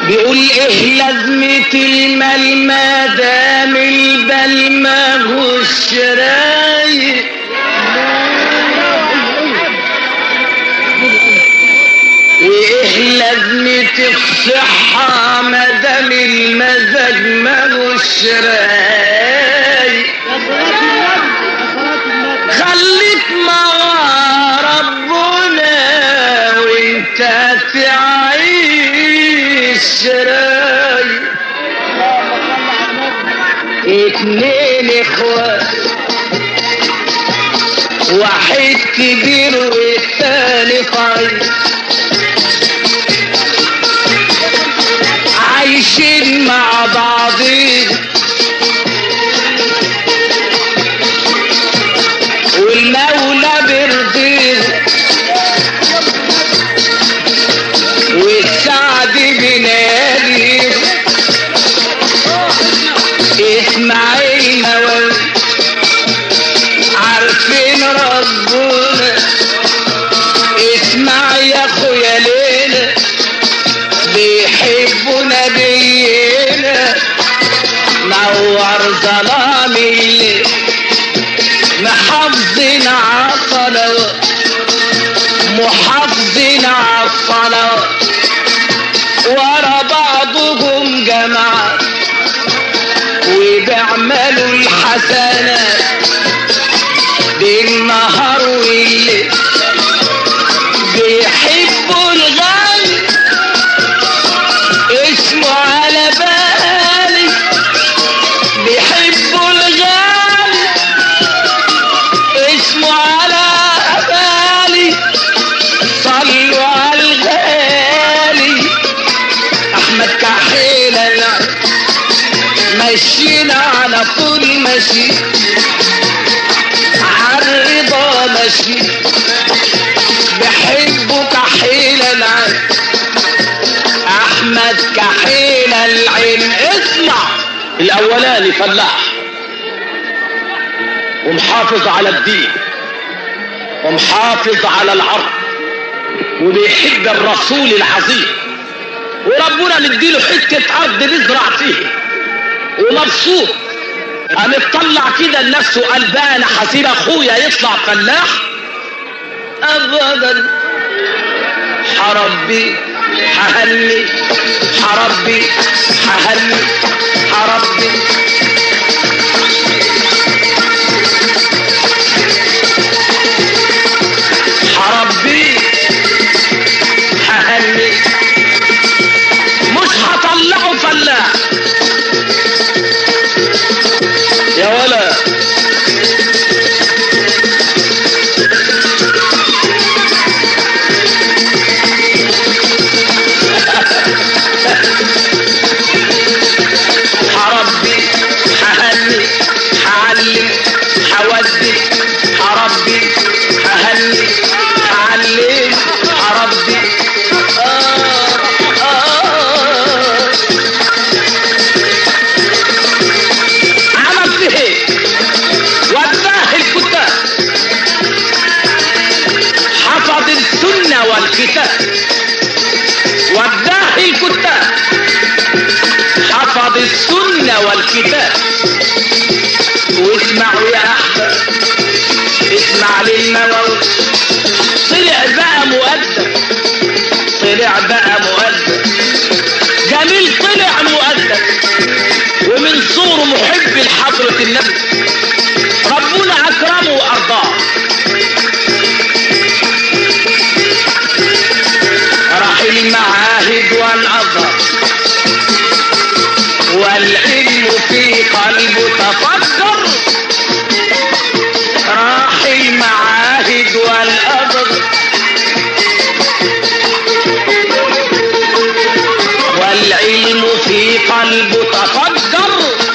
بيقول ايه لازمة المال ما دام البال ما هوش رايق وايه لازمة الصحة ما دام المزاج ما هوش رايق خليك مع ربنا وانت تعيش رايق اتنين اخوات واحد كبير والتاني صغير عايشين مع بعضين والمولى برضيه والسعد بناديه اسماعيل موال عارفين ربنا اسمع يا اخويا ليلى بيحبوا نبينا نور ظلام الليل محافظين على الصلوات محافظين على الصلوات ورا بعضهم جماعات وبيعملوا الحسنات بالنهار والليل بيحبوا الغالي اسمه على بالي بيحبوا الغالي اسمه على بالي صلوا على الغالي احمد كحيلة مشينا على طول مشي عالرضا مشي بحبه كحيل العين احمد كحيل العين اسمع الاولاني فلاح ومحافظ على الدين ومحافظ على العرض وبيحب الرسول العظيم وربنا مديله حته ارض بيزرع فيها ومبسوط قام اطلع كده لنفسه قال بقى انا حسيب اخويا يطلع فلاح ابدا حربي حهني حربي حهني حربي حربي حهني مش هطلعه فلاح يا ولا حربي حهني حعلم حودي حربي حهني حعلم حربي آه آه عمل فيه ايه وداه الكتاب حفظ السنة والكتاب وداه الكتاب حفظ السنة والكتاب واسمعوا يا أحباب اسمع للنووي طلع بقى مؤدب طلع بقى مؤدب جميل طلع مؤدب ومن صوره محب لحضرة النبي ربنا أكرمه وأرضاه راح المعاهد والأزهر والعلم في قلبه تفكر راح المعاهد والأزهر والعلم في قلبه تفكر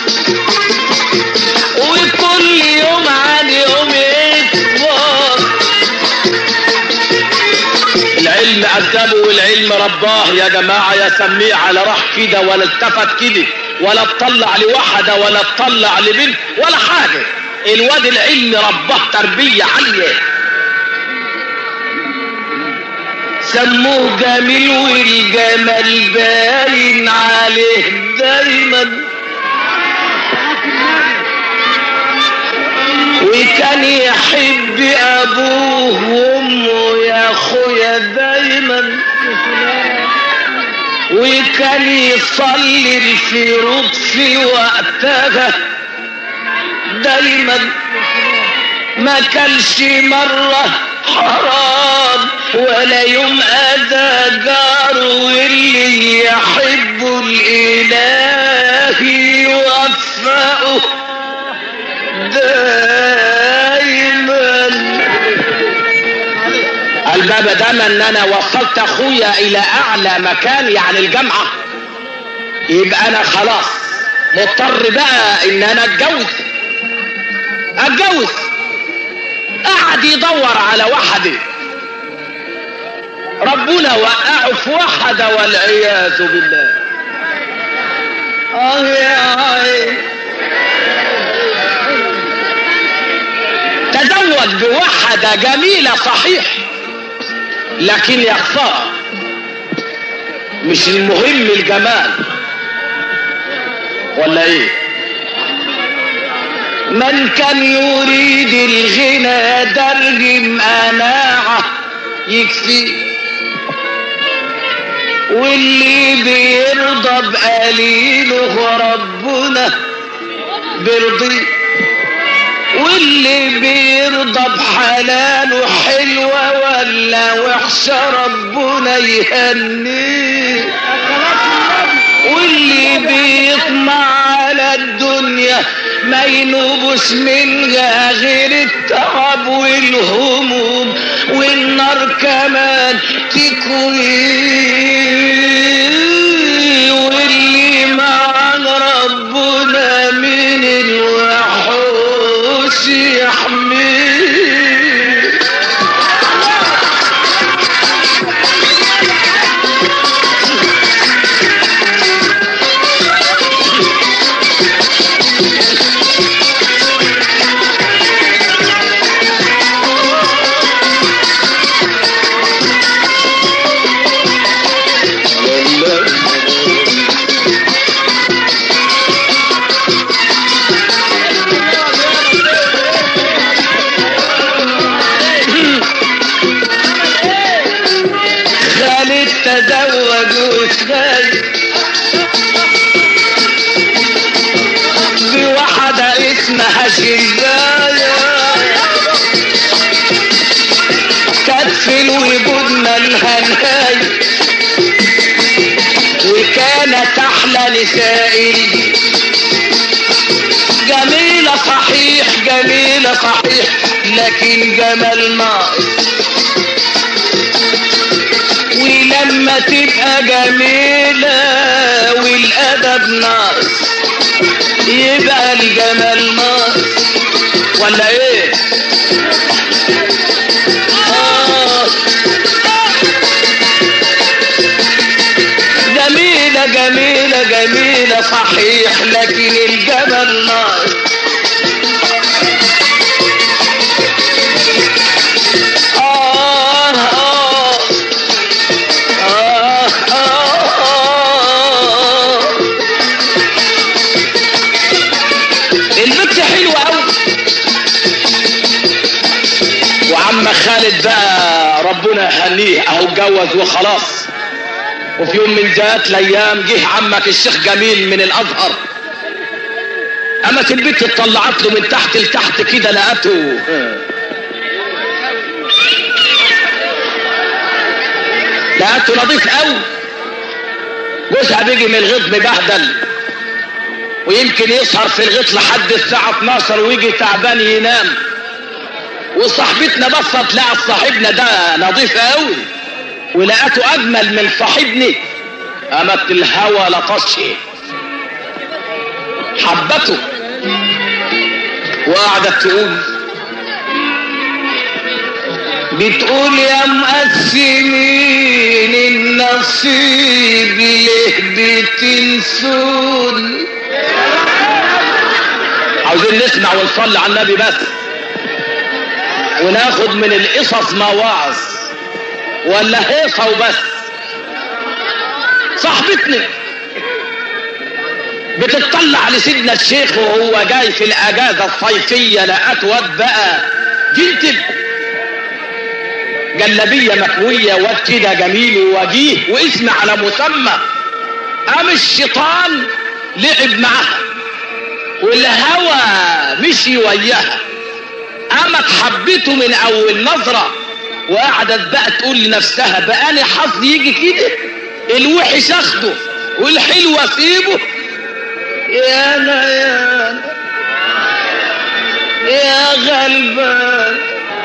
وكل يوم عن يوم يكبر العلم أدبه والعلم رباه يا جماعة يا سميه على راح كده ولا التفت كده ولا اطلع لوحدة ولا اطلع لبنت ولا حاجة الواد العلم رباه تربية عالية سموه جميل والجمال باين عليه دايما وكان يحب ابوه وامه يا اخويا دايما وكان يصلي الفروض في وقتها دايما ما كلش مرة حرام ولا يوم أذى جاره واللي يحب الإله يوفقه دايما الباب دام ان انا وصلت اخويا الى اعلى مكان يعني الجامعة يبقى انا خلاص مضطر بقى ان انا اتجوز اتجوز قعد يدور على واحدة ربنا وقعه في واحدة والعياذ بالله اه يا عين تزوج بواحدة جميلة صحيح لكن يا خسارة مش المهم الجمال ولا ايه من كان يريد الغنى درهم قناعة يكفي واللي بيرضى بقليله ربنا بيرضيه واللي بيرضى بحلاله حلوة ولا وحشة ربنا يهنيه واللي بيطمع على الدنيا ما ينوبش منها غير التعب والهموم والنار كمان تكوي واللي مع ربنا من الوحوش يحميه خالد تزوج واتغير بواحدة اسمها شجاية كانت في الوجود مالها نهاية وكانت أحلى نسائي جميلة صحيح جميلة صحيح لكن جمال ناقص ولما تبقى جميلة والأدب ناقص يبقى الجمال ناقص ولا ايه؟ آه. جميلة جميلة جميلة صحيح لكن الجمال ناقص آه آه آه آه البنت حلوة أوي وعم خالد بقى ربنا يهنيه اهو اتجوز وخلاص وفي يوم من ذات الايام جه عمك الشيخ جميل من الازهر قامت البنت اتطلعت له من تحت لتحت كده لقته لقته نظيف قوي جوزها بيجي من الغيط مبهدل ويمكن يسهر في الغيط لحد الساعة 12 ويجي تعبان ينام وصاحبتنا بصت لقت صاحبنا ده نظيف قوي ولقته اجمل من صاحبني قامت الهوى لطشه حبته وقعدت تقول بتقول يا مقسمين النصيب ليه بتنسوني عاوزين نسمع ونصلي على النبي بس وناخد من القصص مواعظ ولا هيصة وبس صاحبتنا بتطلع لسيدنا الشيخ وهو جاي في الاجازة الصيفية لقت واد بقى جنتل جلبية مكوية واد كده جميل ووجيه واسم على مسمى قام الشيطان لعب معاها والهوى مشي وياها قامت حبته من اول نظرة وقعدت بقى تقول لنفسها بقى انا حظي يجي كده الوحش اخده والحلو اسيبه يا انا يا انا يا غلبان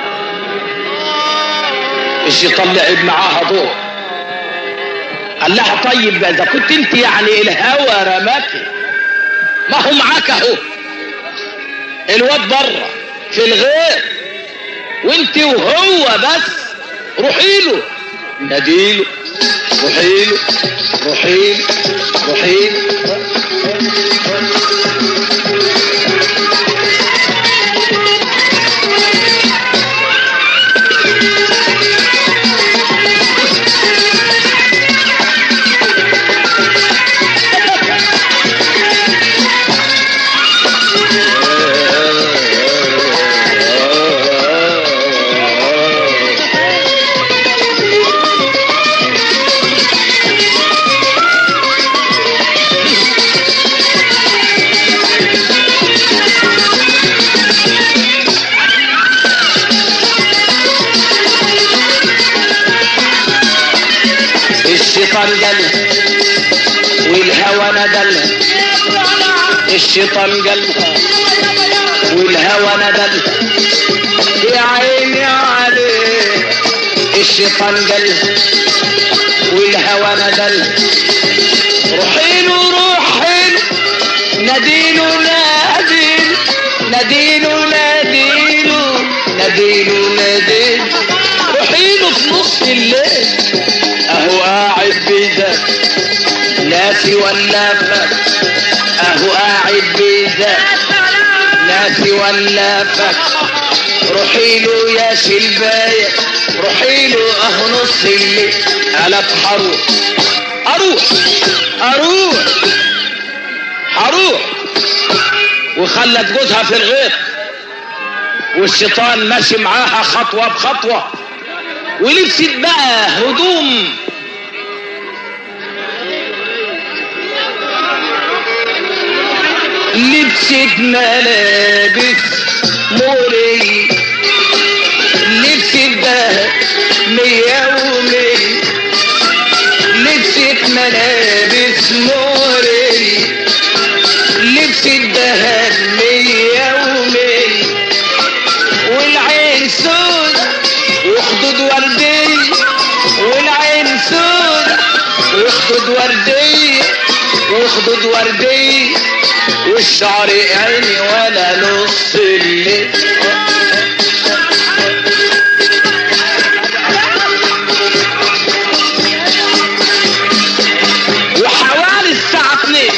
الشيطان لعب معاها دور قال لها طيب اذا كنت انت يعني الهوى رماكي ما هو معاك اهو الواد بره في الغير وانت وهو بس روحي له ناديله روحي له روحي له روحي له الشيطان قال والهوى ندل الشيطان قال والهوى ندل يا عيني عليه الشيطان قال والهوى ندل روحيله روحيله ناديله ناديله ناديله ناديله ناديله ناديله روحيله في نص الليل اهو قاعد بيدك ناسي ولا فك اهو قاعد بيدك ناسي ولا فك روحي له يا شلباية روحي له اهو نص الليل قلب حروح اروح اروح هروح وخلت جوزها في الغيط والشيطان ماشي معاها خطوة بخطوة ولبست بقى هدوم لبست ملابس موري لبست بقى مية ومية لبست ملابس موري لبست دهب مية ومية والعين سود وخدود وردية والعين سود وخدود وردية وخدود وردية والشعر عيني ولا نص الليل وحوالي الساعة 2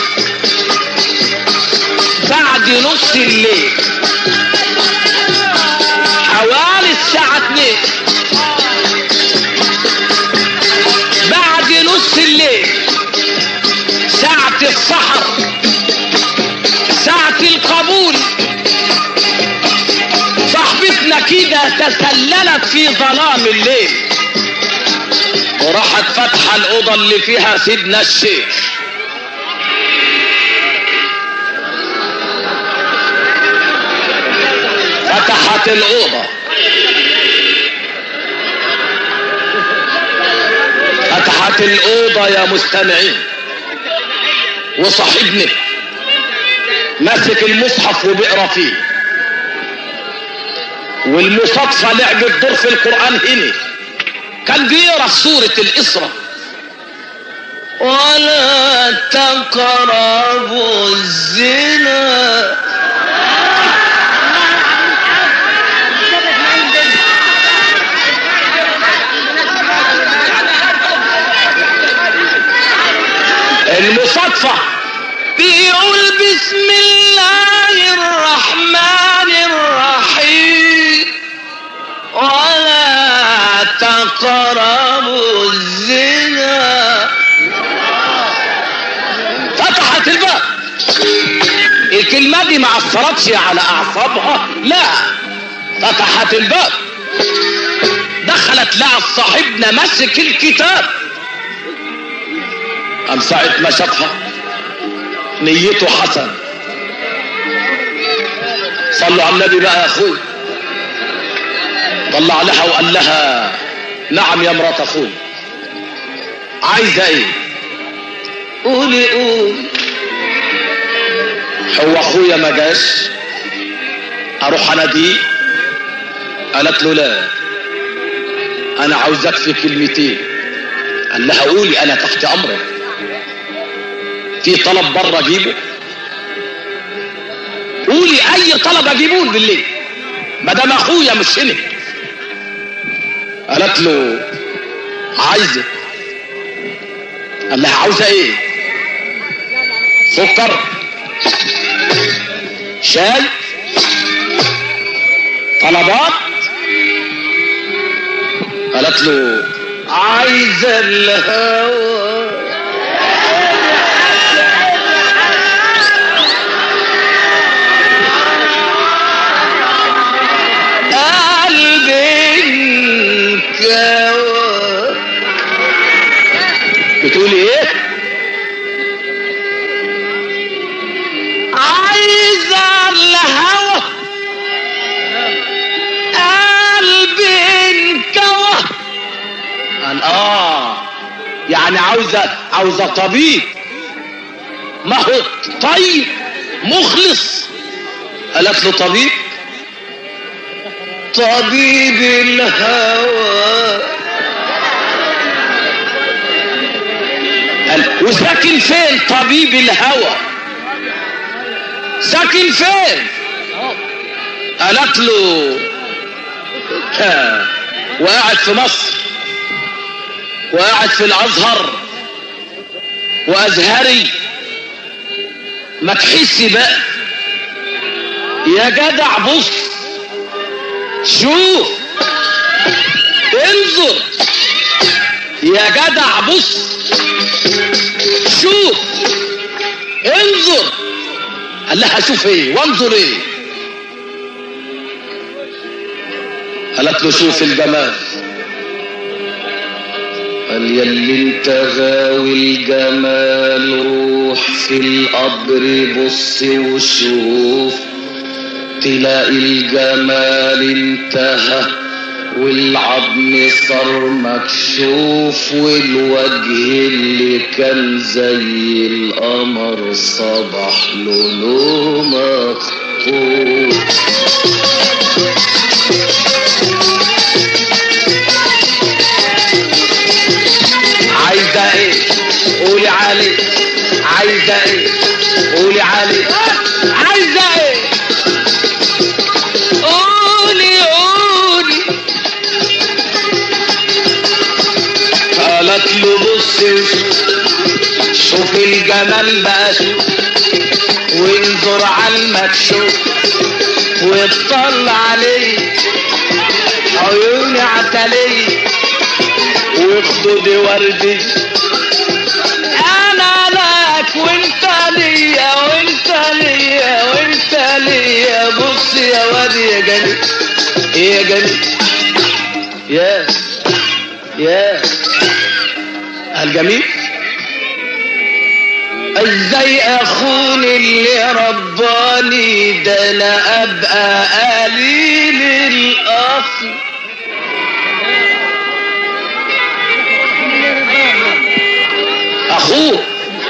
بعد نص الليل حوالي الساعة 2 بعد نص الليل ساعة السحر ساعة القبول صاحبتنا كده تسللت في ظلام الليل وراحت فاتحة الأوضة اللي فيها سيدنا الشيخ فتحت الأوضة فتحت الأوضة يا مستمعين وصاحبنا ماسك المصحف وبيقرا فيه والمصادفة لعبت دور في القرآن هنا كان بيقرا سورة الإسراء ولا تقربوا الزنا المصادفة بيقول بسم الله الرحمن الرحيم ولا تقربوا الكلمة دي ما أثرتش على أعصابها لا فتحت الباب دخلت لقى صاحبنا ماسك الكتاب أم ساعة ما شافها نيته حسن صلوا على النبي بقى يا أخوي طلع لها وقال لها نعم يا مرات أخوي عايزة إيه قولي قولي هو أخويا ما جاش أروح أناديه قالت له لا انا عاوزك في كلمتين قال لها قولي انا تحت امرك في طلب بره اجيبه قولي اي طلب اجيبه بالليل ما دام اخويا مش هنا قالت له عايزه قال لها عاوزه ايه سكر شاي طلبات قالت له عايزة الهوى قلبي انكوى بتقولي ايه عايزة الهوى قلبي انكوى قال اه يعني عاوزة عاوزة طبيب ما هو طيب مخلص قالت له طبيب طبيب الهوى قال وساكن فين طبيب الهوى ساكن فين قالت له ها وقاعد في مصر وقاعد في الازهر وازهري ما تحسي بقى يا جدع بص شوف انظر يا جدع بص شوف انظر قال لها شوف ايه وانظر ايه قالت له شوف الجمال قال يلي انت غاوي الجمال روح في القبر بص وشوف تلاقي الجمال انتهى والعظم صار مكشوف والوجه اللي كان زي القمر صبح لونه مخطوف عايزة ايه قولي علي عايزة ايه قولي علي عايزة ايه قولي قولي قالت له بص شوف الجمال بقى شوف وانظر على المكشوف واطلع عليه عيوني عتليه وخدود وردي انا لك وانت ليا وانت ليا وانت ليا بص يا وادي يا جميل يا جميل يا يا الجميل ازاي اخوني اللي رباني ده انا ابقى قليل الاصل اخوه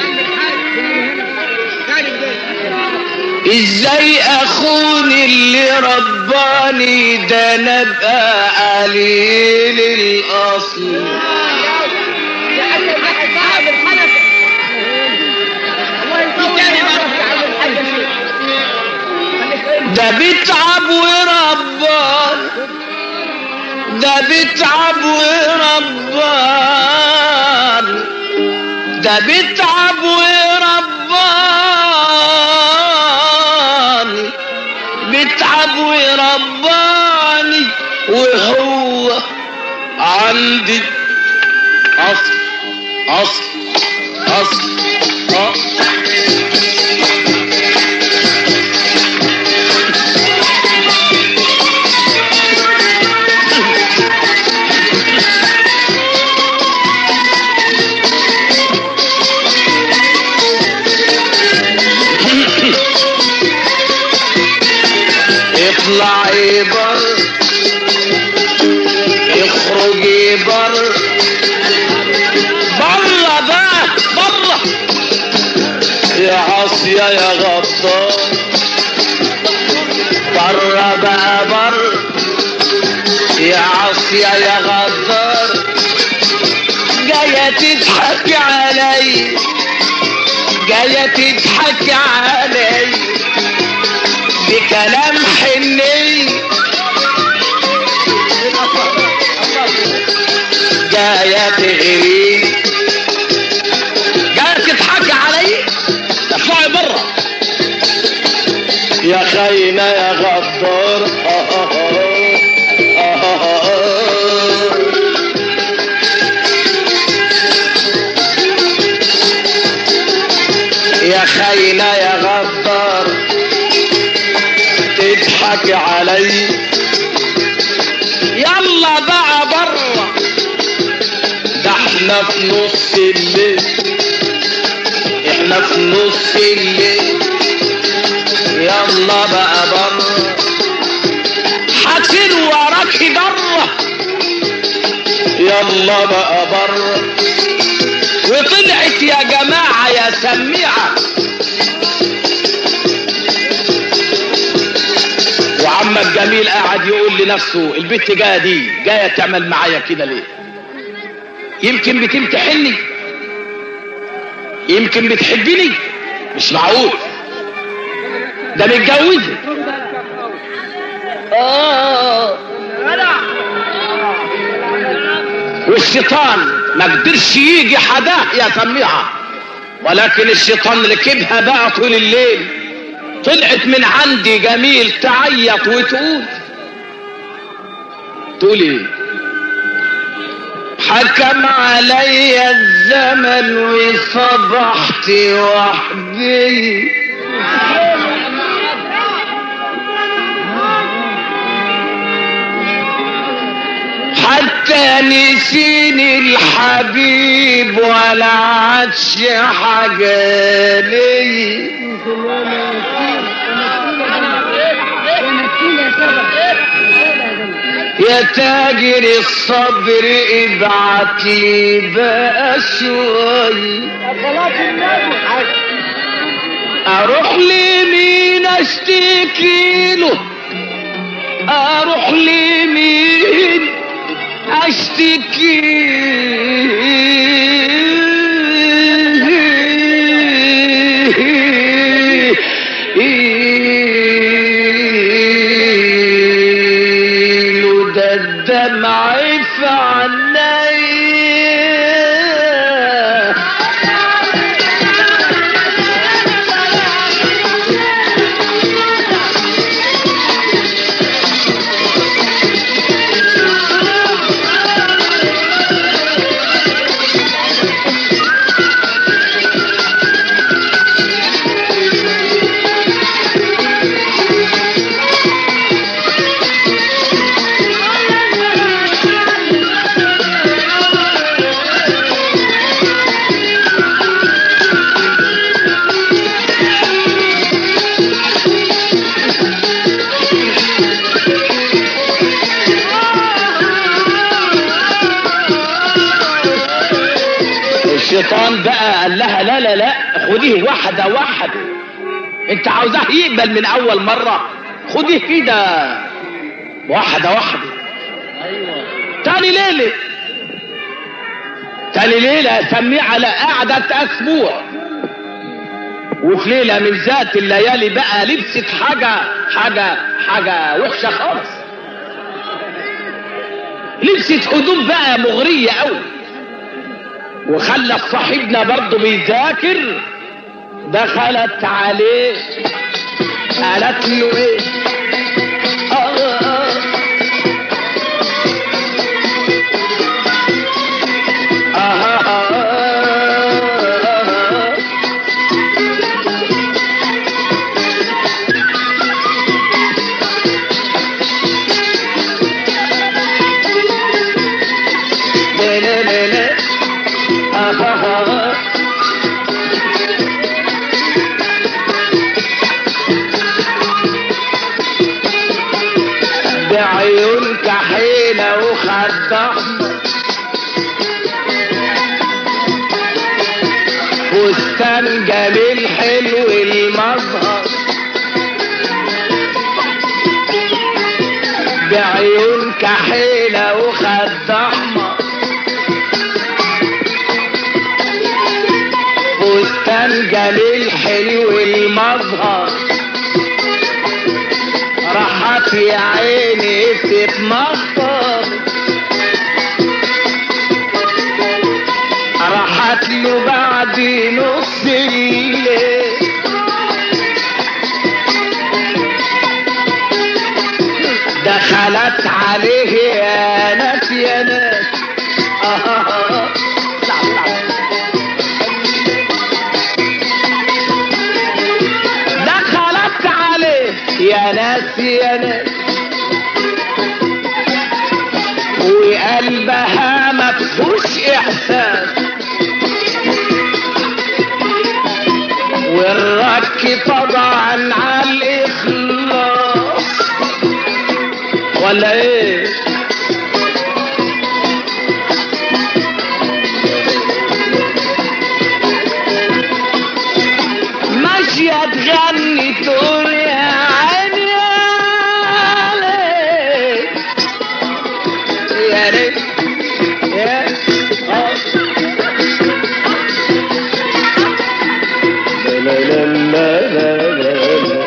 ازاي اخوني اللي رباني ده نبقى قليل الاصل ده بيتعب وربان ده بيتعب وربان ده بيتعب ورباني بيتعب ورباني وهو عندي اصل اصل اصل اصل عاصية يا غدار بره بقى بره يا عاصية يا غدار جاية تضحك علي جاية تضحك علي بكلام حني جاية تغري جاية تضحك علي اطلعي برا يا خاينة يا غدار آه آه آه آه آه آه. يا خاينة يا غدار تضحك علي يلا بقى برا ده احنا في نص الليل احنا في نص الليل يلا بقى برا حسين وراك برا يلا بقى برا وطلعت يا جماعة يا سميعة وعمك جميل قاعد يقول لنفسه البت جايه دي جايه تعمل معايا كده ليه يمكن بتمتحني يمكن بتحبني مش معقول ده متجوزه اه والشيطان ما قدرش يجي حداه يا سميعه ولكن الشيطان ركبها بقى طول الليل طلعت من عندي جميل تعيط وتقول تقول ايه حكم علي الزمن وصبحت وحدي حتى نسيني الحبيب ولا عادش حاجة لي يا تاجر الصبر ابعت لي بقى شوي اروح لمين اشتكي له اروح لمين اشتكي له ده الدمع في عيني الشيطان بقى قال لها لا لا لا خديه واحدة واحدة انت عاوزاه يقبل من اول مرة خديه كده واحدة واحدة ايوه تاني ليلة تاني ليلة سميه على قعدة اسبوع وفي ليلة من ذات الليالي بقى لبست حاجة حاجة حاجة وحشة خالص لبست هدوم بقى مغرية قوي وخلت صاحبنا برضه بيذاكر دخلت عليه قالت له ايه آه آه آه آه آه لا لا لا لا آه آه آه بعيون كحيلة وخد أحمر فستان جميل حلو المظهر بعيون كحيلة وخد احمر فستان جميل حلو المظهر راحت يا عيني تتمطر راحت له بعد نص الليل دخلت عليه يا ناس يا ناس آه. دخلت عليه يا ناس يا ناس وقلبها مفهوش احساس والرك طبعا على الاخلاص ولا ايه ماشية تغني تقول يا عيني يا ليل يا ريت يا آه. لا لا لا لا لا لا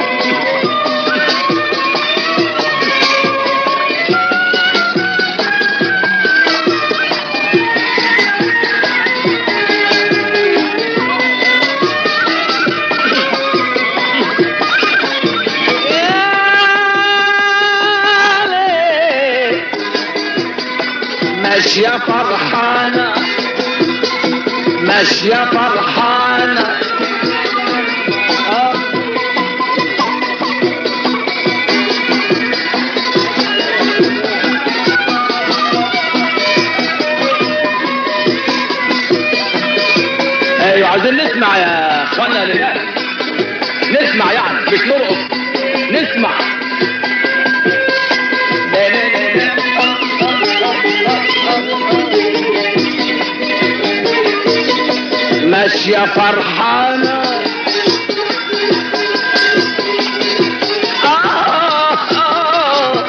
يا ليل ماشية فرحانة ماشية فرحانة آه. ايوه عايزين نسمع يا اخوانا لله نسمع يعني مش نرقص نسمع لا لا لا لا. ماشية فرحانة آه آه.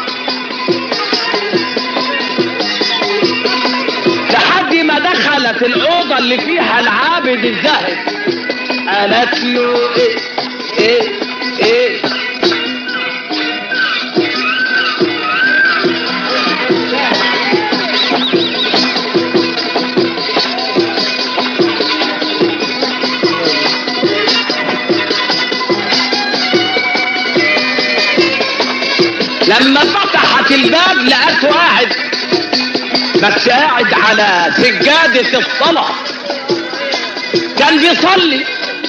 لحد ما دخلت الأوضة اللي فيها العابد الذهب قالت له إيه إيه إيه لما فتحت الباب لقيته قاعد بس قاعد على سجادة الصلاة كان بيصلي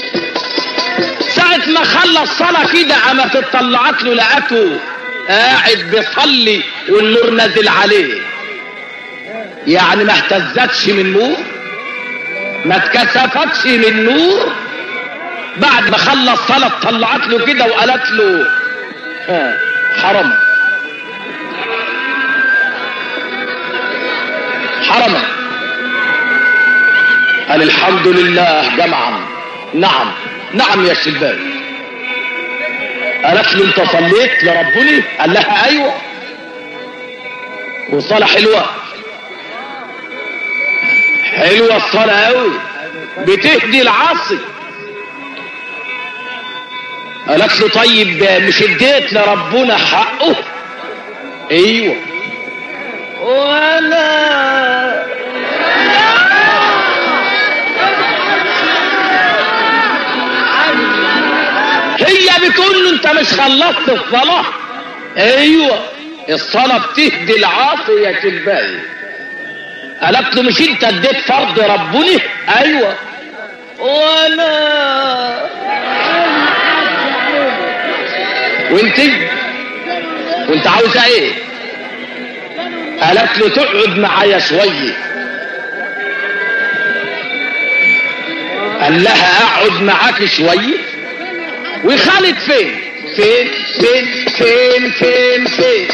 ساعة ما خلص صلاة كده قامت اتطلعت له لقيته قاعد بيصلي والنور نازل عليه يعني ما اهتزتش من نور ما اتكسفتش من نور بعد ما خلص صلاة طلعت له كده وقالت له ها، حرم حرما قال الحمد لله جمعا نعم نعم يا شباب قالت له انت صليت لربني قال لها ايوه وصلاة حلوة حلوة الصلاة قوي بتهدي العصي قالت له طيب مش اديت لربنا حقه ايوه ولا هي بتقول له انت مش خلصت الصلاة ايوه الصلاة بتهدي العاصية الباقي قالت له مش انت اديت فرض ربنا ايوه ولا وانت وانت عاوزه ايه قالت له تقعد معايا شويه قال لها اقعد معاك شويه وخالد فين فين فين فين فين فين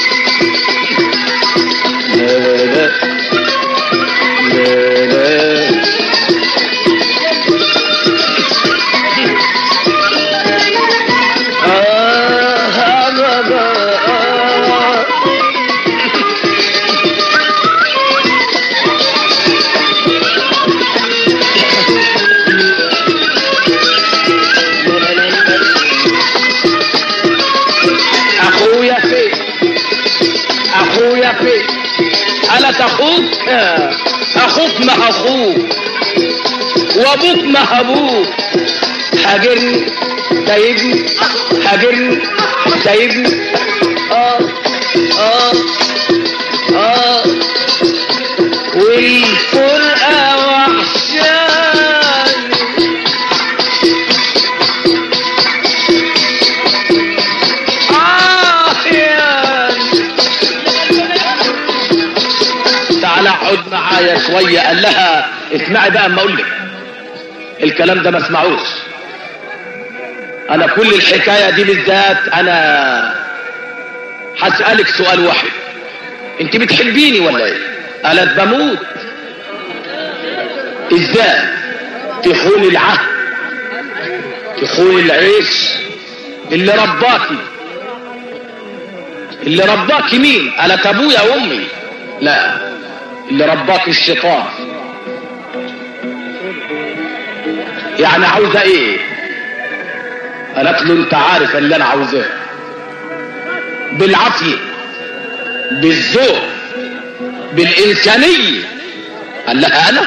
لا لا لا لا اخوك آه، اخوك ما اخوك وابوك ما ابوك هاجرني سايبني هاجرني سايبني اه اه اه والفرقة وحشاني آه يعني تعالى اقعد معايا شوية قال لها اسمعي بقى اما اقول لك الكلام ده ما اسمعوش انا كل الحكاية دي بالذات انا هسألك سؤال واحد انت بتحبيني ولا ايه قالت بموت ازاي تخون العهد تخون العيش اللي رباكي اللي رباكي مين قالت ابويا وامي لا اللي رباكي الشيطان يعني عاوزه ايه قالت له انت عارف اللي انا عاوزاه بالعافيه بالذوق بالإنسانية قال لها أنا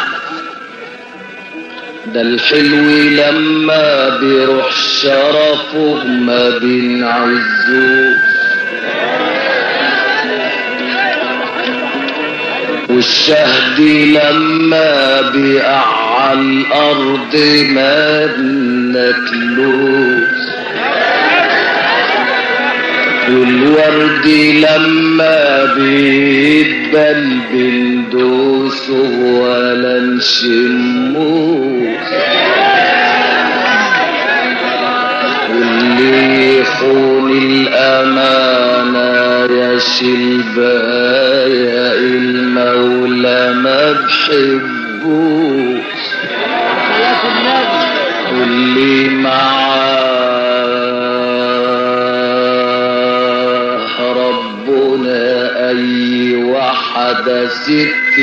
ده الحلو لما بيروح شرفه ما بنعزوه والشهد لما بيقع على الأرض ما بناكلوش والورد لما بيدبل بندوسه ولا نشموه واللي يخون الأمانة يشيل بايا المولى ما بحبوش واللي معاه ربنا أي وحدة ست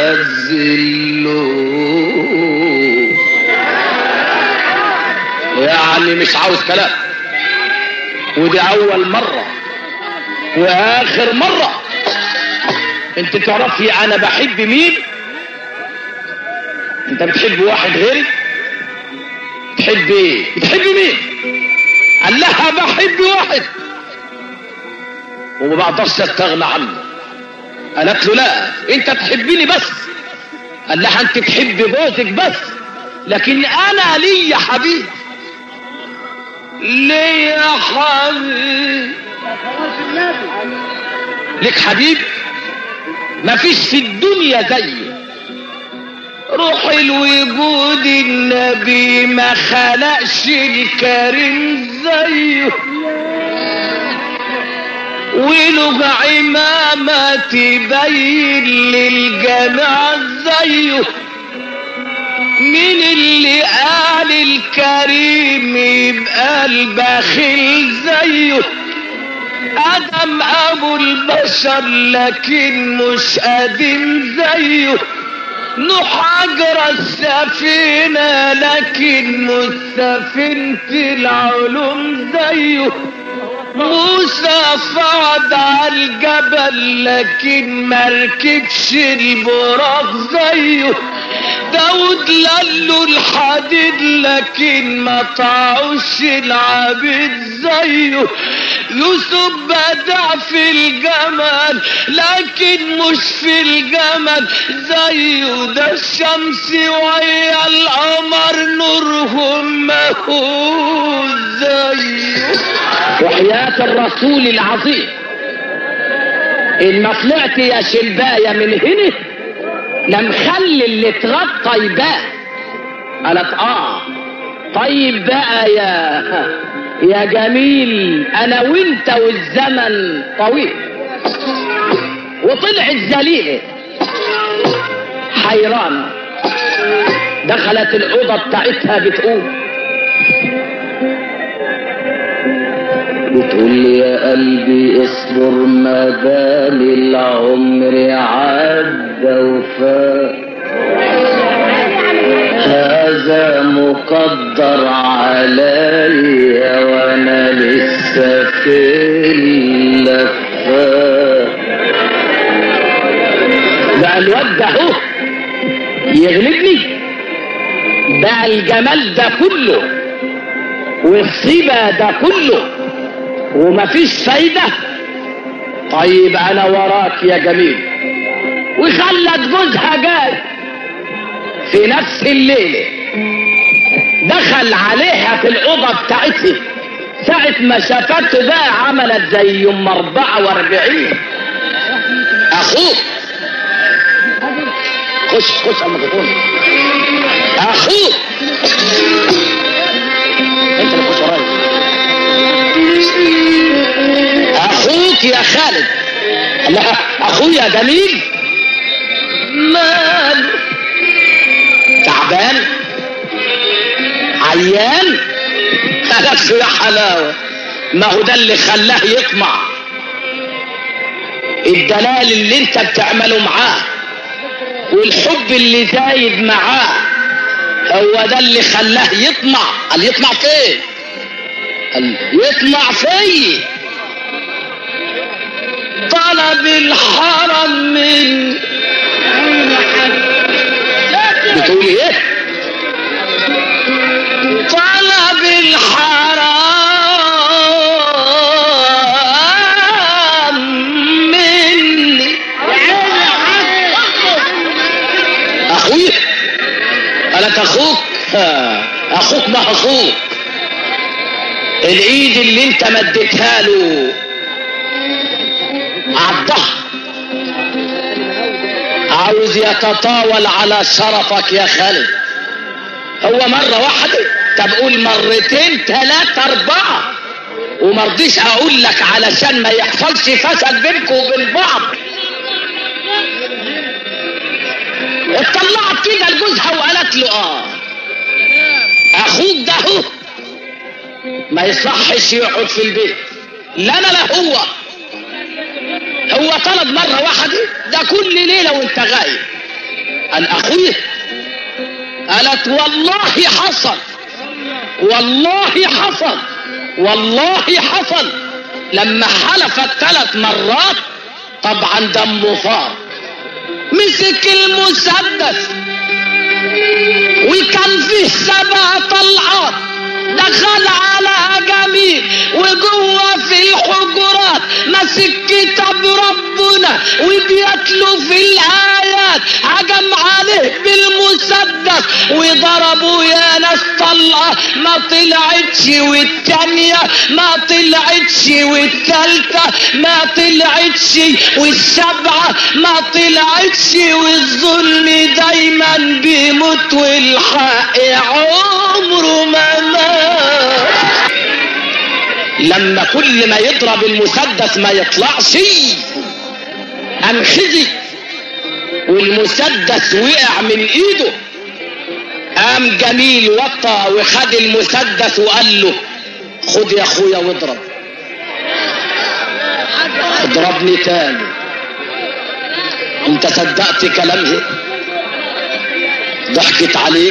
مزلوه يعني مش عاوز كلام ودي أول مرة وآخر مرة انت تعرفي انا بحب مين انت بتحب واحد غيري بتحب ايه بتحب مين قال لها بحب واحد وما بقدرش استغنى عنه قالت له لا انت تحبني بس قال لها انت تحب جوزك بس لكن انا لي يا حبيب لي يا حبيب لك حبيب مفيش في الدنيا زيه روح الوجود النبي ما خلقش الكريم زيه وله عمامة تبين للجماعة زيه مين اللي قال الكريم يبقى البخيل زيه ادم ابو البشر لكن مش قديم زيه نوح اجرى السفينة لكن مش سفينة العلوم زيه موسى صعد على الجبل لكن مركبش البراق زيه داود لله الحديد لكن ما طاعوش العبيد زيه يوسف بدع في الجمال لكن مش في الجمال زيه ده الشمس ويا القمر نورهم ما هو زيه وحياة الرسول العظيم إن ما طلعت يا شلباية من هنا لمخلي اللي اتغطى يبان قالت اه طيب بقى يا يا جميل انا وانت والزمن طويل وطلعت ذليله حيران دخلت الاوضه بتاعتها بتقول بتقول لي يا قلبي اصبر ما دام العمر عدى وفات هذا مقدر عليا وانا لسه في اللفات بقى الواد ده اهو يغلبني بقى الجمال ده كله والصيبة ده كله ومفيش فايدة طيب انا وراك يا جميل وخلت جوزها جاي في نفس الليلة دخل عليها في الأوضة بتاعتها ساعة ما شافته بقى عملت زي يوم 44 أخوك خش خش على الميكروفون أخوك أنت اللي خش ورايا أخوك يا خالد الله أخويا جميل ماله تعبان عيان قالت يا حلاوة ما هو ده اللي خلاه يطمع الدلال اللي انت بتعمله معاه والحب اللي زايد معاه هو ده اللي خلاه يطمع قال يطمع فين قال يطمع فيي طلب الحرم من بتقول ايه طلب الحرام مني اخوي قالت اخوك ها، اخوك ما اخوك الايد اللي انت مديتها له عضها عاوز يتطاول على شرفك يا خالد هو مرة واحدة طب قول مرتين ثلاثة أربعة ومرضيش أقول لك علشان ما يحصلش فساد بينكم وبين بعض اطلعت كده لجوزها وقالت له اه اخوك ده هو ما يصحش يقعد في البيت لا انا لا هو هو طلب مرة واحدة ده كل ليلة وانت غايب قال اخويا قالت والله حصل والله حصل والله حصل لما حلفت ثلاث مرات طبعا دمه فار مسك المسدس وكان فيه سبع طلعات دخل على جميل وجوه في الحجرات مسك كتاب ربنا وبيتلو في الايات هجم عليه بالمسدس وضربوا يا ناس طلقه ما طلعتش والتانيه ما طلعتش والتالته ما طلعتش والسبعه ما طلعتش والظلم دايما بيموت والحق عمره ما مات لما كل ما يضرب المسدس ما يطلعش انخزي والمسدس وقع من ايده قام جميل وطى وخد المسدس وقال له خد يا اخويا واضرب اضربني تاني انت صدقت كلامها ضحكت عليك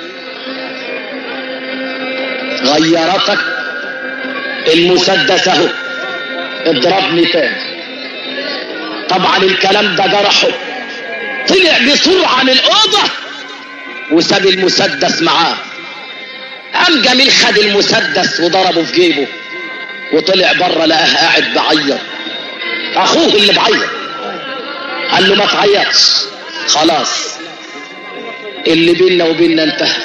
غيرتك المسدس اهو اضربني تاني طبعا الكلام ده جرحه طلع بسرعة من الأوضة وساب المسدس معاه قام جميل خد المسدس وضربه في جيبه وطلع بره لقاه قاعد بعيط اخوه اللي بعيط قال له ما تعيطش خلاص اللي بيننا وبيننا انتهى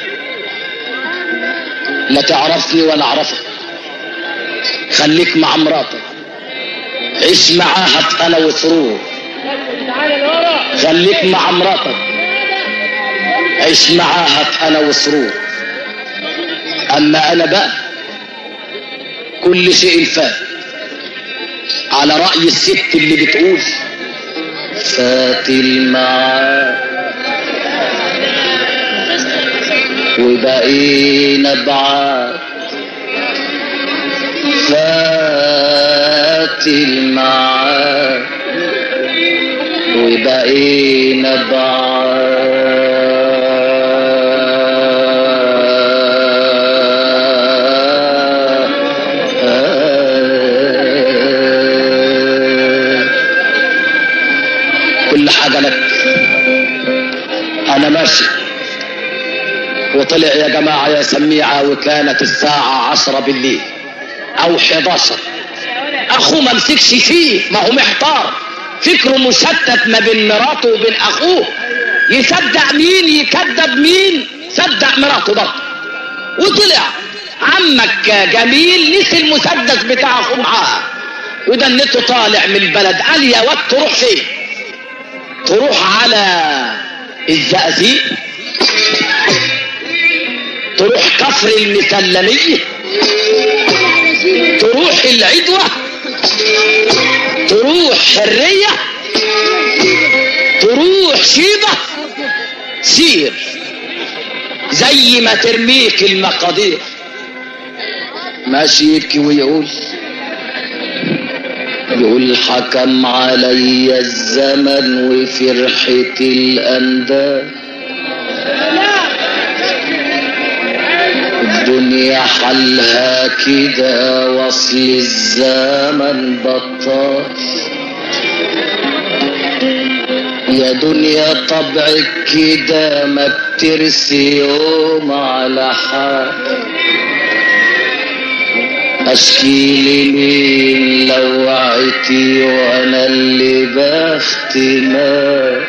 لا تعرفني ولا اعرفك خليك مع مراتك عيش معاها انا وسرور خليك مع مراتك عيش معاها انا وسرور اما انا بقى كل شيء فات على رأي الست اللي بتقول فات المعاد وبقينا بعاد فات المعاد وبقينا بعاد كل حاجة لك وانا ماشي وطلع يا جماعة يا سميعة وكانت الساعة عشرة بالليل او 11 اخوه ما مسكش فيه ما هو محتار فكره مشتت ما بين مراته وبين اخوه يصدق مين يكذب مين صدق مراته برضه وطلع عمك جميل نسي المسدس بتاع اخوه معاه ودنته طالع من البلد قال يا واد تروح فين تروح على الزقازيق تروح كفر المسلمية تروح العدوة تروح حرية تروح شيبة سير زي ما ترميك المقادير ماشي يبكي ويقول يقول حكم علي الزمن وفرحة الأنداد الدنيا حلها كده وصل الزمن بطال يا دنيا طبعك كده ما بترسي يوم على حال اشكي لمين لو وعيتي وانا اللي بختمك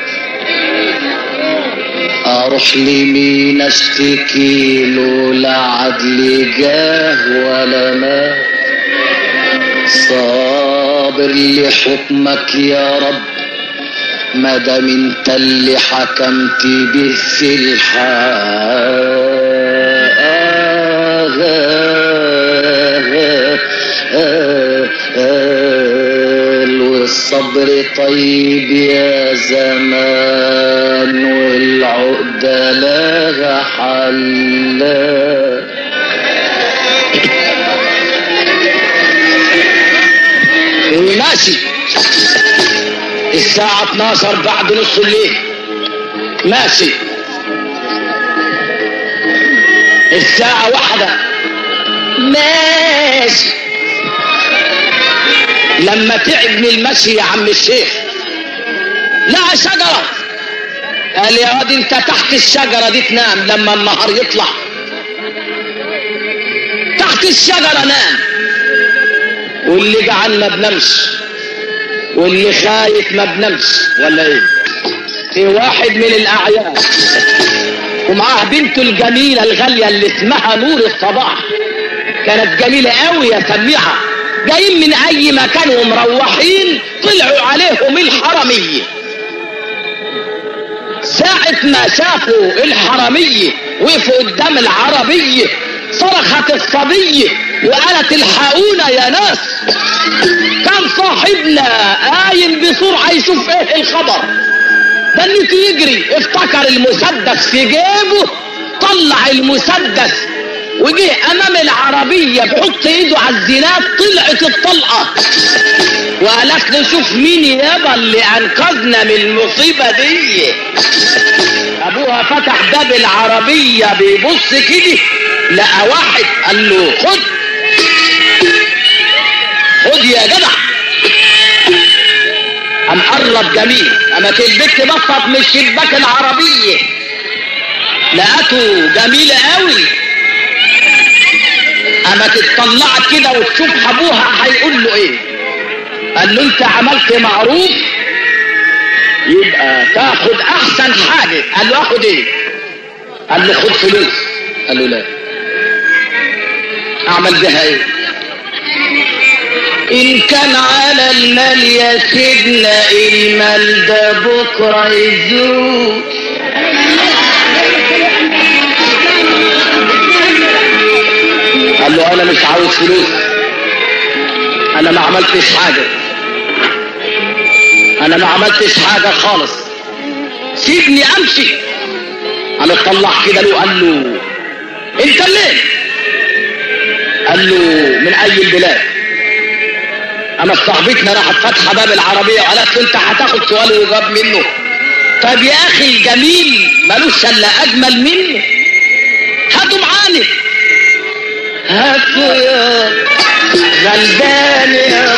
اروح لمين اشتكي له لا عدل جاه ولا ما صابر لحكمك يا رب ما دام انت اللي حكمت به في الحال والصبر طيب يا زمان والعقدة لها حل ماشي الساعة 12 بعد نص الليل ماشي الساعة واحدة ماشي لما تعب من المشي يا عم الشيخ لقى شجرة قال يا واد انت تحت الشجرة دي تنام لما النهار يطلع تحت الشجرة نام واللي جعان ما بنمش واللي خايف ما بنمش ولا ايه في واحد من الاعيان ومعاه بنته الجميلة الغالية اللي اسمها نور الصباح كانت جميلة قوي يا سميعة جايين من اي مكان ومروحين طلعوا عليهم الحرمية ساعة ما شافوا الحرمية وقفوا قدام العربية صرخت الصبية وقالت الحقونا يا ناس كان صاحبنا قايم بسرعة يشوف ايه الخبر دنيته يجري افتكر المسدس في جيبه طلع المسدس وجه امام العربية بحط ايده على الزناد طلعت الطلقة وقالت له شوف مين يابا اللي انقذنا من المصيبة دي ابوها فتح باب العربية بيبص كده لقى واحد قال له خد خد يا جدع قام قرب جميل قامت البت بصت من شباك العربية لقته جميلة قوي قامت اتطلعت كده وتشوف ابوها هيقول له ايه قال له انت عملت معروف يبقى تاخد احسن حاجة قال له اخد ايه قال له خد فلوس قال له لا اعمل بها ايه ان كان على المال يا سيدنا المال ده بكره يزول قال له انا مش عاوز فلوس انا ما عملتش حاجة انا ما عملتش حاجة خالص سيبني امشي انا اطلع كده له قال له انت منين قال له من اي البلاد اما صاحبتنا راحت فاتحه باب العربيه وقالت له انت هتاخد سؤال وجاب منه طب يا اخي الجميل ملوش الا اجمل منه هاتوا معانا هاتوا يا غلبان يا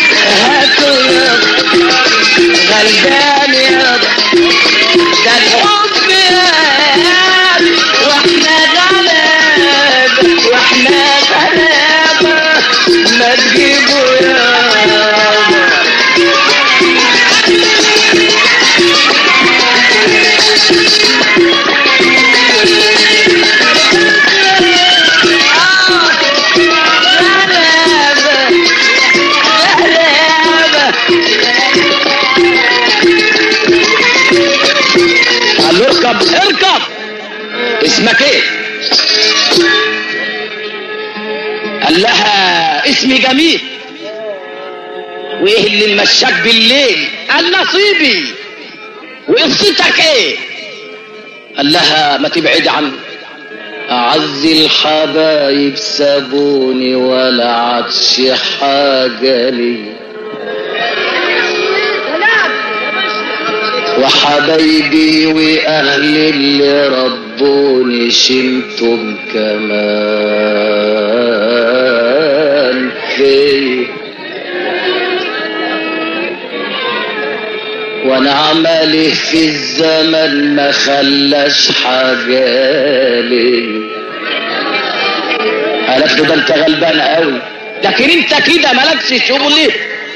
هاتوا يا غلبان يا ده اركب اركب اسمك ايه قال لها اسمي جميل وايه اللي مشاك بالليل قال نصيبي وقصتك ايه قال لها ما تبعد عني أعز الحبايب سابوني ولا عادش حاجة لي وحبايبي وأهلي اللي ربوني شمتم كمان فيا وانا عملي في الزمن ما خلاش حاجالي قالت له ده انت غلبان قوي لكن انت كده مالكش شغل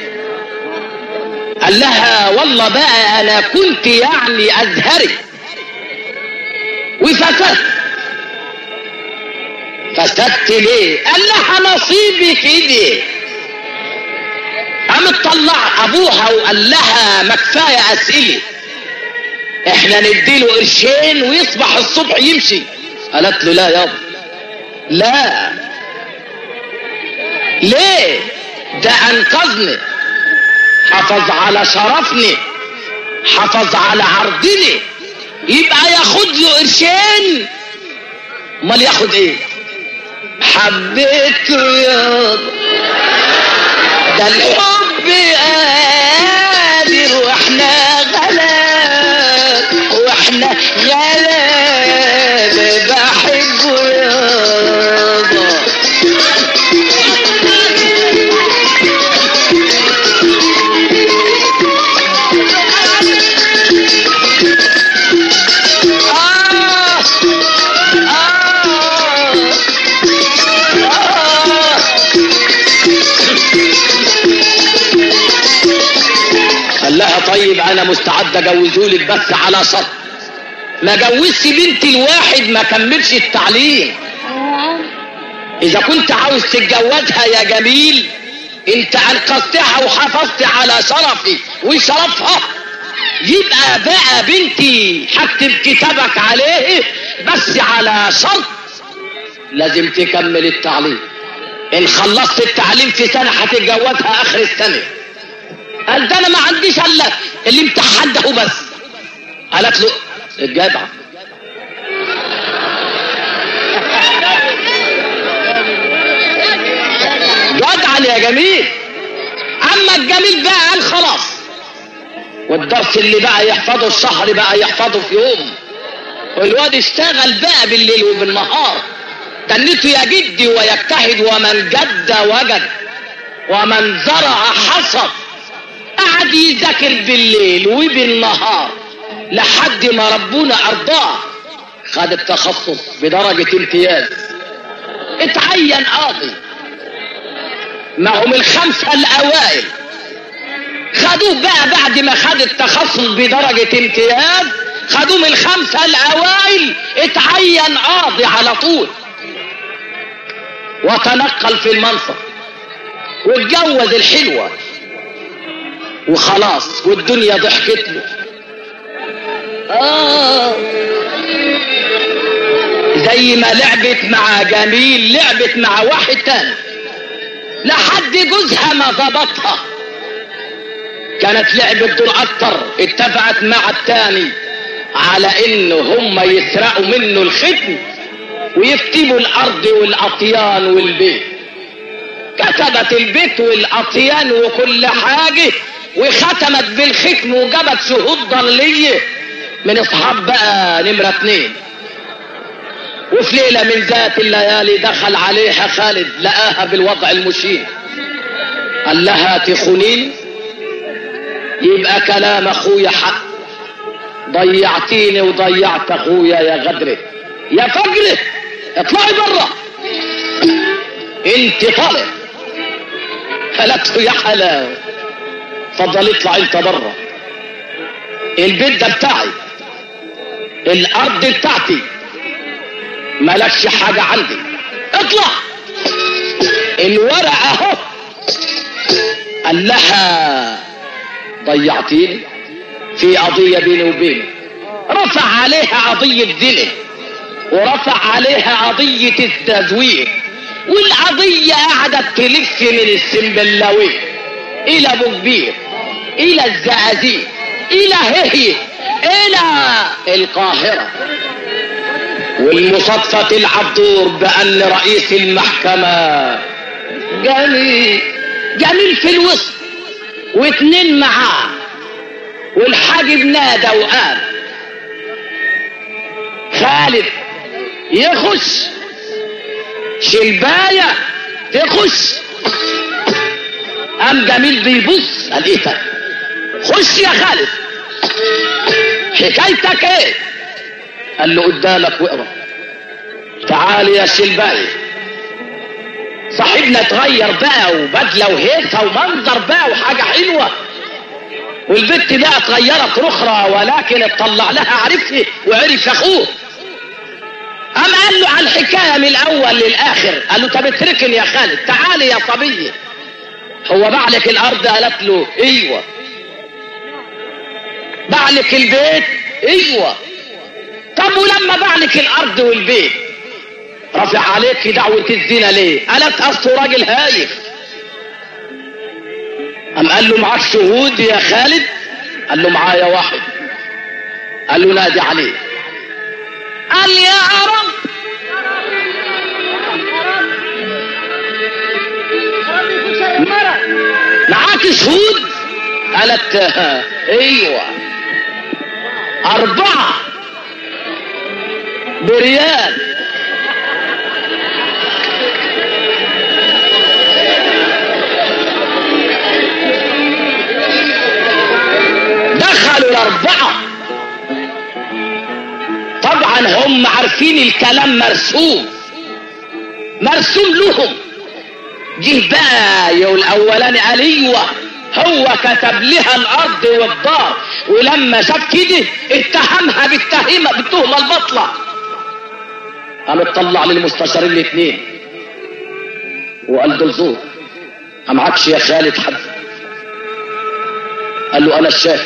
قال لها والله بقى انا كنت يعني ازهري وفسدت فسدت ليه قال لها نصيبي كده قامت طلع ابوها وقال لها ما كفايه اسئله احنا نديله قرشين ويصبح الصبح يمشي قالت له لا يابا لا ليه ده انقذني حافظ على شرفني حافظ على عرضني يبقى ياخد له قرشين امال ياخد ايه حبيته يابا ده الحب قادر واحنا غلاب واحنا غلاب بحبه يابا آه آه آه قال لها طيب انا مستعد اجوزهولك بس على شرط ما جوزش بنتي الواحد ما كملش التعليم اذا كنت عاوز تتجوزها يا جميل انت انقذتها وحافظت على شرفي وشرفها يبقى بقى بنتي هكتب كتابك عليه بس على شرط لازم تكمل التعليم ان خلصت التعليم في سنة هتتجوزها اخر السنة قال ده انا ما عنديش الا الامتحان ده بس قالت له الجدع جدعا يا جميل اما الجميل بقى قال خلاص والدرس اللي بقى يحفظه الشهر بقى يحفظه في يوم والواد اشتغل بقى بالليل وبالنهار تنيته يا جدي ويجتهد ومن جد وجد ومن زرع حصد قعد يذاكر بالليل وبالنهار لحد ما ربنا ارضاه خد التخصص بدرجة امتياز اتعين قاضي معهم الخمسة الاوائل خدوه بقى بعد ما خد التخصص بدرجة امتياز خدوه من الخمسة الاوائل اتعين قاضي على طول وتنقل في المنصب واتجوز الحلوة وخلاص والدنيا ضحكت له آه زي ما لعبت مع جميل لعبت مع واحد تاني لحد جوزها ما ضبطها كانت لعبة دول اكتر اتفقت مع التاني على ان هم يسرقوا منه الختم ويكتبوا الارض والاطيان والبيت كتبت البيت والاطيان وكل حاجة وختمت بالختم وجابت شهود ضلية من اصحاب بقى نمرة اتنين وفي ليلة من ذات الليالي دخل عليها خالد لقاها بالوضع المشين قال لها تخونين يبقى كلام اخويا حق ضيعتيني وضيعت اخويا يا غدره يا فجره اطلعي بره انت طالع قالت له يا حلاوه اتفضل اطلع انت بره البيت ده بتاعي الارض بتاعتي مالكش حاجة عندي اطلع الورق اهو قال لها ضيعتيني في قضية بيني وبينك رفع عليها قضية زنا ورفع عليها قضية التزوير والقضية قعدت تلف من السنبلاوي إلى أبو كبير إلى الزقازيق إلى هي إلى القاهرة والمصادفة تلعب دور بأن رئيس المحكمة جميل جميل في الوسط واتنين معاه والحاجب نادى وقال خالد يخش شلباية تخش قام جميل بيبص قال ايه ده خش يا خالد حكايتك ايه قال له قدامك واقرا تعال يا شلباية صاحبنا اتغير بقى وبدله وهيصه ومنظر بقى وحاجه حلوه والبت بقى اتغيرت رخرة ولكن اطلع لها عرفه وعرف اخوه قام قال له على الحكايه من الاول للاخر قال له طب اتركني يا خالد تعالي يا صبيه هو بعلك الارض قالت له ايوه بعلك البيت ايوه طب ولما بعلك الارض والبيت رفع عليك دعوة الزنا ليه قالت اصل راجل هايف قام قال له معاك شهود يا خالد قال له معايا واحد قال له نادي عليه قال يا رب معاك شهود قالت ايوه اربعة بريال دخلوا الاربعة طبعا هم عارفين الكلام مرسوم مرسوم لهم جه بقى يا الاولاني قال ايوه هو كتب لها الارض والدار ولما شاف كده اتهمها بالتهمه بالتهمه البطله قام اطلع للمستشارين الاثنين وقال دول زور ما معكش يا خالد حد قال له انا الشاهد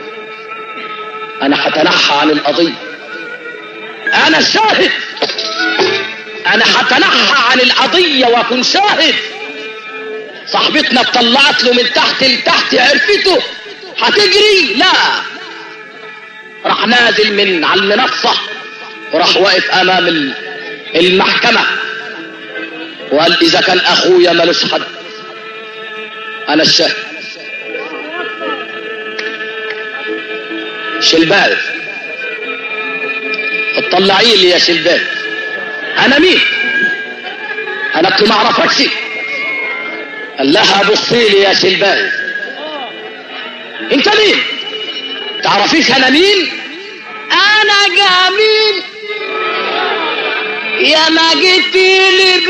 انا هتنحى عن القضيه انا الشاهد انا هتنحى عن القضيه واكون شاهد صاحبتنا اتطلعت له من تحت لتحت عرفته هتجري لا راح نازل من على المنصة وراح واقف امام المحكمة وقال اذا كان اخويا ملوش حد انا الشاهد شلبال اطلعي لي يا شلبال انا مين انا كنت ما اعرفكش قال لها بصي لي يا شلبال انت مين تعرفيش انا مين انا جميل يا ما جيتيلي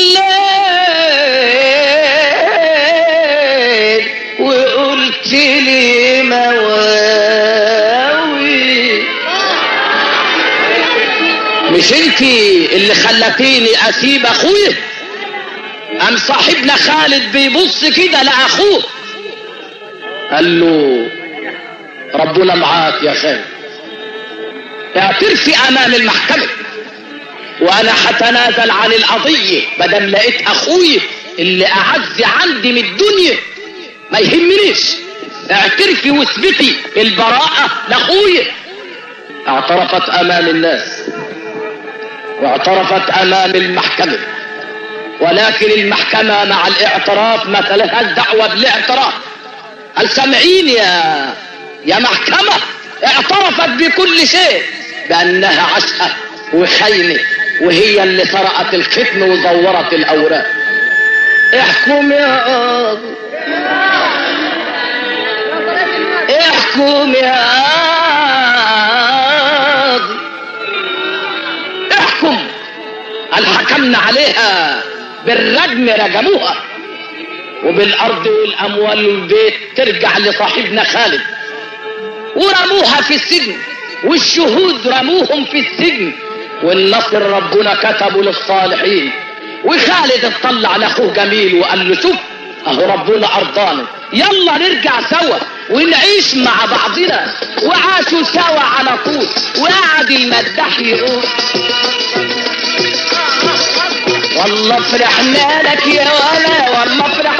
بالليل وقلت لي مواوي مش انت اللي خلتيني اسيب اخويا قام صاحبنا خالد بيبص كده لاخوه قال له ربنا معاك يا خالد اعترفي امام المحكمة وانا هتنازل عن القضية بدل لقيت اخوي اللي اعز عندي من الدنيا ما يهمنيش اعترفي واثبتي البراءة لاخويا اعترفت امام الناس واعترفت امام المحكمة ولكن المحكمة مع الاعتراف ما لهاش دعوة بالاعتراف قال سامعين يا يا محكمة اعترفت بكل شيء بأنها عشقة وخينة وهي اللي سرقت الختم وزورت الأوراق احكم يا قاضي احكم يا قاضي احكم قال حكمنا عليها بالرجم رجموها وبالارض والاموال والبيت ترجع لصاحبنا خالد ورموها في السجن والشهود رموهم في السجن والنصر ربنا كتبه للصالحين وخالد اطلع لاخوه جميل وقال له شوف اهو ربنا ارضانا يلا نرجع سوا ونعيش مع بعضنا وعاشوا سوا على طول وقعد المداح يقول والله فرحنا لك يا ولا والله فرحنا